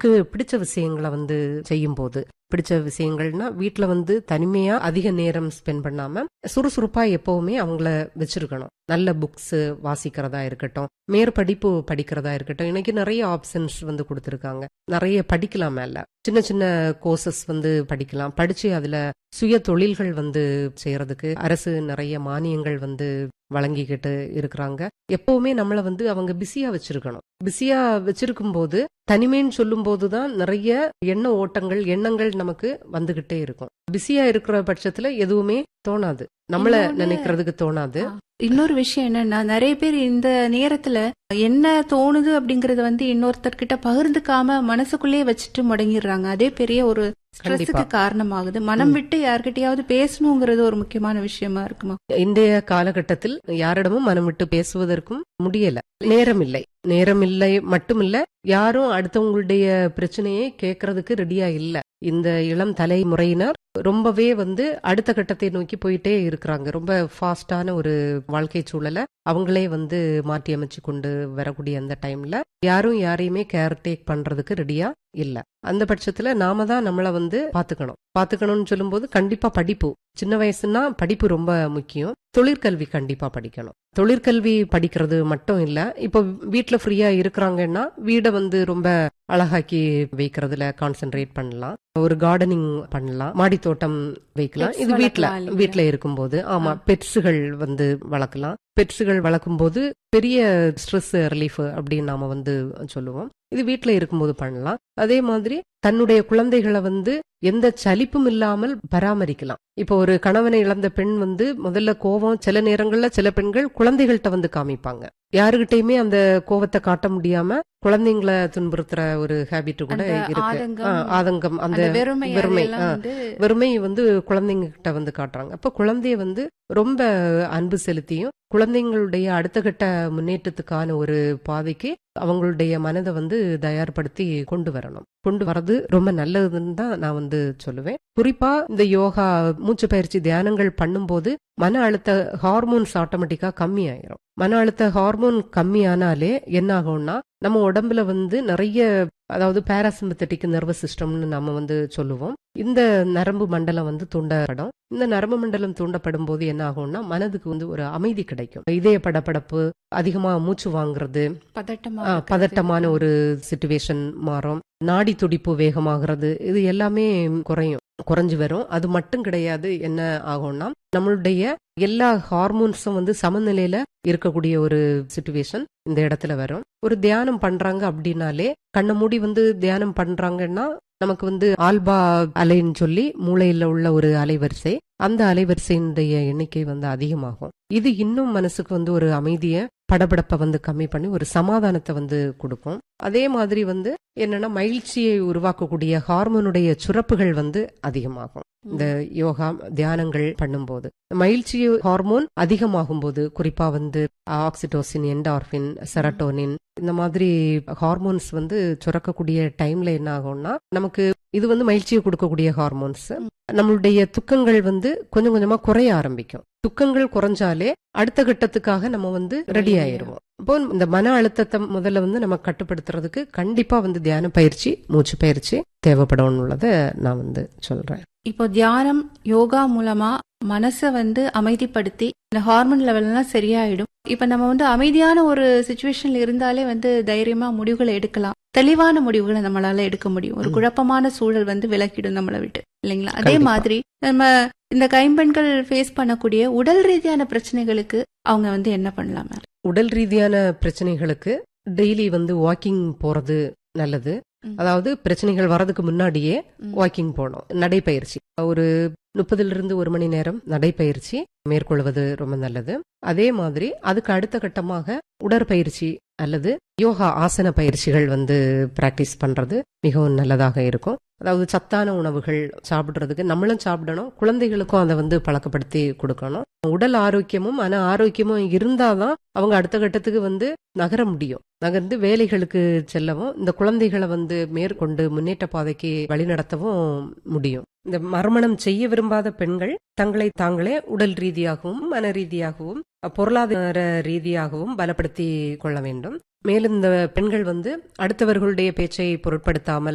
நமக்கு பிடிச்ச விஷயங்களை வந்து செய்யும் போது பிடிச்ச விஷயங்கள்னா வீட்ல வந்து தனிமையா அதிக நேரம் ஸ்பெண்ட் பண்ணாம சுறுசுறுப்பா எப்பவுமே அவங்கள வச்சிருக்கணும் நல்ல புக்ஸ் வாசிக்கிறதா இருக்கட்டும் மேற்படிப்பு படிக்கிறதா இருக்கட்டும் இன்னைக்கு நிறைய ஆப்ஷன்ஸ் வந்து கொடுத்துருக்காங்க நிறைய படிக்கலாம் மேல சின்ன சின்ன கோர்சஸ் வந்து படிக்கலாம் படிச்சு அதுல சுய தொழில்கள் வந்து செய்யறதுக்கு அரசு நிறைய மானியங்கள் வந்து வழங்கிக்கிட்டு இருக்கிறாங்க எப்பவுமே நம்மள வந்து அவங்க பிஸியா வச்சிருக்கணும் பிஸியா வச்சிருக்கும் போது தனிமைன்னு சொல்லும் போதுதான் நிறைய எண்ண ஓட்டங்கள் எண்ணங்கள் நமக்கு வந்துகிட்டே இருக்கும் பிஸியா இருக்கிற பட்சத்துல எதுவுமே தோணாது நம்மள இன்னொன்னு- நினைக்கிறதுக்கு தோணாது இன்னொரு விஷயம் என்னன்னா நிறைய பேர் இந்த நேரத்துல என்ன தோணுது அப்படிங்கறத வந்து இன்னொருத்தர்கிட்ட பகிர்ந்துக்காம மனசுக்குள்ளேயே வச்சுட்டு முடங்கிடுறாங்க அதே பெரிய ஒரு ஸ்ட்ரெஸ்ஸுக்கு கண்டிப்பா. காரணமாகுது மனம் விட்டு யார்கிட்டயாவது பேசணுங்கிறது ஒரு முக்கியமான விஷயமா இருக்குமா இன்றைய காலகட்டத்தில் யாரிடமும் மனம் விட்டு பேசுவதற்கும் முடியல நேரம் இல்லை நேரம் இல்லை மட்டுமில்ல யாரும் அடுத்தவங்களுடைய பிரச்சனையை கேட்கறதுக்கு ரெடியா இல்ல இந்த இளம் தலைமுறையினர் ரொம்பவே வந்து அடுத்த கட்டத்தை நோக்கி போயிட்டே இருக்கிறாங்க ரொம்ப ஃபாஸ்டான ஒரு வாழ்க்கை சூழலை அவங்களே வந்து மாற்றி அமைச்சு கொண்டு வரக்கூடிய அந்த டைம்ல யாரும் யாரையுமே கேர் டேக் பண்றதுக்கு ரெடியா இல்ல அந்த பட்சத்துல நாம தான் நம்மள வந்து பாத்துக்கணும் பாத்துக்கணும்னு சொல்லும்போது கண்டிப்பா படிப்பு சின்ன வயசுனா படிப்பு ரொம்ப முக்கியம் தொழிற்கல்வி கண்டிப்பா படிக்கணும் தொழிற்கல்வி படிக்கிறது மட்டும் இல்ல இப்போ வீட்ல ஃப்ரீயா இருக்கிறாங்கன்னா வீடை வந்து ரொம்ப அழகாக்கி வைக்கிறதுல கான்சென்ட்ரேட் பண்ணலாம் ஒரு கார்டனிங் பண்ணலாம் மாடி தோட்டம் வைக்கலாம் Pets இது வீட்ல வளர்க்கலாம் இல்லையா? வீட்ல இருக்கும்போது ஆமா பெட்ஸுகள் வந்து வளர்க்கலாம் பெட்ஸுகள் வளர்க்கும் போது பெரிய ஸ்ட்ரெஸ் ரிலீஃப் அப்படின்னு நாம வந்து சொல்லுவோம் இது வீட்ல இருக்கும்போது பண்ணலாம் அதே மாதிரி தன்னுடைய குழந்தைகளை வந்து எந்த சலிப்பும் இல்லாமல் பராமரிக்கலாம் இப்போ ஒரு கணவனை இழந்த பெண் வந்து முதல்ல கோபம் சில நேரங்கள்ல சில பெண்கள் குழந்தைகள்கிட்ட வந்து காமிப்பாங்க யாருகிட்டயுமே அந்த கோவத்தை காட்ட முடியாம குழந்தைங்களை துன்புறுத்துற ஒரு ஹேபிட் கூட அந்த இருக்கு ஆதங்கம், ஆ, ஆதங்கம் அந்த அந்த வெறுமை வெறுமை, அதெல்லாம் ஆ. வந்து வெறுமை வந்து குழந்தைங்க கிட்ட வந்து காட்டுறாங்க அப்ப குழந்தைய வந்து ரொம்ப அன்பு செலுத்தியும் குழந்தைங்களுடைய அடுத்த கட்ட முன்னேற்றத்துக்கான ஒரு பாதைக்கு அவங்களுடைய மனதை வந்து தயார்படுத்தி கொண்டு வரணும் கொண்டு வரது ரொம்ப நல்லதுன்னு தான் நான் வந்து சொல்லுவேன் குறிப்பா இந்த யோகா மூச்சு பயிற்சி தியானங்கள் பண்ணும்போது மன அழுத்த ஹார்மோன்ஸ் ஆட்டோமேட்டிக்கா கம்மி ஆயிரும் மன அழுத்த ஹார்மோன் கம்மியானாலே என்ன ஆகும்னா நம்ம உடம்புல வந்து நிறைய அதாவது பேராசிம்பத்தட்டிக் நர்வஸ் சிஸ்டம்னு நம்ம வந்து சொல்லுவோம் இந்த நரம்பு மண்டலம் வந்து தூண்டப்படும் இந்த நரம்பு மண்டலம் தூண்டப்படும் போது என்ன ஆகும்னா மனதுக்கு வந்து ஒரு அமைதி கிடைக்கும் இதய படபடப்பு அதிகமா மூச்சு வாங்குறது பதட்டமா ஆ, இருக்கிறது. பதட்டமான ஒரு சுச்சுவேஷன் மாறும் நாடி துடிப்பு வேகமாகிறது இது எல்லாமே குறையும் குறைஞ்சு வரும் அது மட்டும் கிடையாது என்ன ஆகும்னா நம்மளுடைய எல்லா ஹார்மோன்ஸும் வந்து சமநிலையில இருக்கக்கூடிய ஒரு சுச்சுவேஷன் இந்த இடத்துல வரும் ஒரு தியானம் பண்றாங்க அப்படின்னாலே கண்ணை மூடி வந்து தியானம் பண்றாங்கன்னா நமக்கு வந்து ஆல்பா அலைன்னு சொல்லி மூளையில உள்ள ஒரு அலைவரிசை அந்த அலைவரிசையினுடைய எண்ணிக்கை வந்து அதிகமாகும் இது இன்னும் மனசுக்கு வந்து ஒரு அமைதிய படபடப்பை வந்து கம்மி பண்ணி ஒரு சமாதானத்தை வந்து கொடுக்கும் அதே மாதிரி வந்து என்னன்னா மகிழ்ச்சியை உருவாக்கக்கூடிய ஹார்மோனுடைய சுரப்புகள் வந்து அதிகமாகும் இந்த யோகா தியானங்கள் பண்ணும்போது மகிழ்ச்சி ஹார்மோன் அதிகமாகும் போது குறிப்பா வந்து ஆக்சிடோசின் என்டார்பின் செரட்டோனின் இந்த மாதிரி ஹார்மோன்ஸ் வந்து சுரக்கக்கூடிய டைம்ல என்ன ஆகும்னா நமக்கு இது வந்து மகிழ்ச்சியை கொடுக்கக்கூடிய ஹார்மோன்ஸ் நம்மளுடைய துக்கங்கள் வந்து கொஞ்சம் கொஞ்சமா குறைய ஆரம்பிக்கும் துக்கங்கள் குறைஞ்சாலே அடுத்த கட்டத்துக்காக நம்ம வந்து ரெடி ஆயிருவோம் அப்போ இந்த மன அழுத்தத்தை முதல்ல வந்து நம்ம கட்டுப்படுத்துறதுக்கு கண்டிப்பா வந்து தியான பயிற்சி மூச்சு பயிற்சி தேவைப்படும் உள்ளதை நான் வந்து சொல்றேன் இப்போ தியானம் யோகா மூலமா மனசை வந்து அமைதிப்படுத்தி இந்த ஹார்மோன் லெவல் எல்லாம் சரியாயிடும் இப்ப நம்ம வந்து அமைதியான ஒரு சுச்சுவேஷன்ல இருந்தாலே வந்து தைரியமா முடிவுகளை எடுக்கலாம் தெளிவான முடிவுகளை நம்மளால எடுக்க முடியும் ஒரு ம். குழப்பமான சூழல் வந்து விலக்கிடும் நம்மளை விட்டு இல்லைங்களா அதே கண்டிப்பா. மாதிரி நம்ம இந்த கைம்பெண்கள் ஃபேஸ் பண்ணக்கூடிய உடல் ரீதியான பிரச்சனைகளுக்கு அவங்க வந்து என்ன பண்ணலாம் ma'am? உடல் ரீதியான பிரச்சனைகளுக்கு டெய்லி வந்து வாக்கிங் போறது நல்லது ம். அதாவது பிரச்சனைகள் வர்றதுக்கு முன்னாடியே ம். வாக்கிங் போகணும் நடைப்பயிற்சி ஒரு முப்பதுல இருந்து ஒரு மணி நேரம் நடைப்பயிற்சி மேற்கொள்வது ரொம்ப நல்லது அதே மாதிரி அதுக்கு அடுத்த கட்டமாக உடற்பயிற்சி அல்லது யோகா ஆசன பயிற்சிகள் வந்து பிராக்டிஸ் பண்றது மிகவும் நல்லதாக இருக்கும் அதாவது சத்தான உணவுகள் சாப்பிடுறதுக்கு நம்மளும் சாப்பிடணும் குழந்தைகளுக்கும் அதை வந்து பழக்கப்படுத்தி கொடுக்கணும் உடல் ஆரோக்கியமும் மன ஆரோக்கியமும் இருந்தாதான் அவங்க அடுத்த கட்டத்துக்கு வந்து நகர முடியும் நகர்ந்து வேலைகளுக்கு செல்லவும் இந்த குழந்தைகளை வந்து மேற்கொண்டு முன்னேற்ற பாதைக்கு வழிநடத்தவும் முடியும் இந்த மறுமணம் செய்ய விரும்பாத பெண்கள் தங்களை தாங்களே உடல் ரீதியாகவும் மன ரீதியாகவும் பொருளாதார ரீதியாகவும் பலப்படுத்தி கொள்ள வேண்டும் மேலும் இந்த பெண்கள் வந்து அடுத்தவர்களுடைய பேச்சை பொருட்படுத்தாமல்